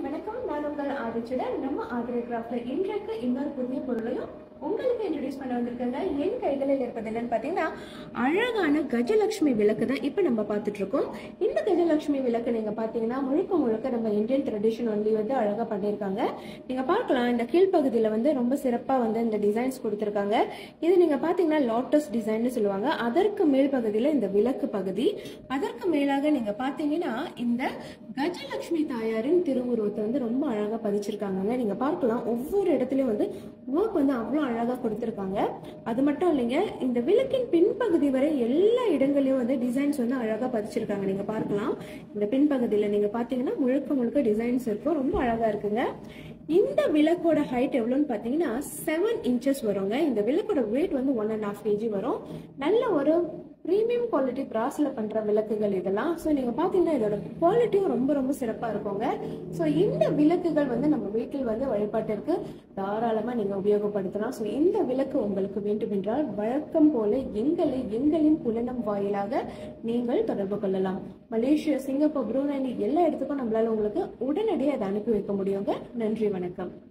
வணக்கம் நான் உங்கள் ஆதிச்சுடன் நம்ம ஆதிரை கிராஃப்ட்ல இன்றைக்கு இன்னொரு புதிய பொருளையும் உங்களுக்கு இன்ட்ரடியூஸ் பண்ண வந்திருக்காங்க என் கைகளில் இருப்பது என்னன்னு பார்த்தீங்கன்னா அழகான கஜலட்சுமி விளக்கு தான் இப்போ நம்ம பார்த்துட்டு இருக்கோம் இந்த கஜலட்சுமி விளக்கு நீங்க பார்த்தீங்கன்னா முழுக்க முழுக்க நம்ம இந்தியன் ட்ரெடிஷன் ஒன்லி வந்து அழகா பண்ணியிருக்காங்க நீங்க பார்க்கலாம் இந்த கீழ்ப்பகுதியில் வந்து ரொம்ப சிறப்பா வந்து இந்த டிசைன்ஸ் கொடுத்துருக்காங்க இது நீங்க பார்த்தீங்கன்னா லாட்டஸ் டிசைன்னு சொல்லுவாங்க அதற்கு மேல் பகுதியில் இந்த விளக்கு பகுதி அதற்கு மேலாக நீங்க பார்த்தீங்கன்னா இந்த கஜலட்சுமி தாயாரின் திருவுருவத்தை வந்து ரொம்ப அழகா பதிச்சிருக்காங்க நீங்க பார்க்கலாம் ஒவ்வொரு இடத்துலயும் வந்து ஒர்க் வந்து அவ்வளோ அழகா கொடுத்துருக்காங்க அது மட்டும் இல்லைங்க இந்த விளக்கின் பின்பகுதி வரை எல்லா இடங்களையும் வந்து டிசைன்ஸ் வந்து அழகா பதிச்சிருக்காங்க நீங்க பார்க்கலாம் இந்த பின்பகுதியில நீங்க பாத்தீங்கன்னா முழுக்க முழுக்க டிசைன்ஸ் இருக்கும் ரொம்ப அழகா இருக்குங்க இந்த விளக்கோட ஹைட் எவ்வளோன்னு பார்த்தீங்கன்னா செவன் இன்ச்சஸ் வருங்க இந்த விளக்கோட வெயிட் வந்து ஒன் அண்ட் ஹாஃப் கேஜி வரும் நல்ல ஒரு ப்ரீமியம் குவாலிட்டி பிராஸில் பண்ணுற விளக்குகள் இதெல்லாம் ஸோ நீங்கள் பார்த்தீங்கன்னா இதோட குவாலிட்டியும் ரொம்ப ரொம்ப சிறப்பாக இருக்குங்க ஸோ இந்த விளக்குகள் வந்து நம்ம வீட்டில் வந்து வழிபாட்டிற்கு தாராளமாக நீங்கள் உபயோகப்படுத்தலாம் ஸோ இந்த விளக்கு உங்களுக்கு வேண்டுமென்றால் வழக்கம் போல எங்களை எங்களின் புலனம் வாயிலாக நீங்கள் தொடர்பு கொள்ளலாம் மலேசியா சிங்கப்பூர் புரூனி எல்லா இடத்துக்கும் நம்மளால உங்களுக்கு உடனடியாக அதை அனுப்பி வைக்க முடியுங்க நன்றி வணக்கம்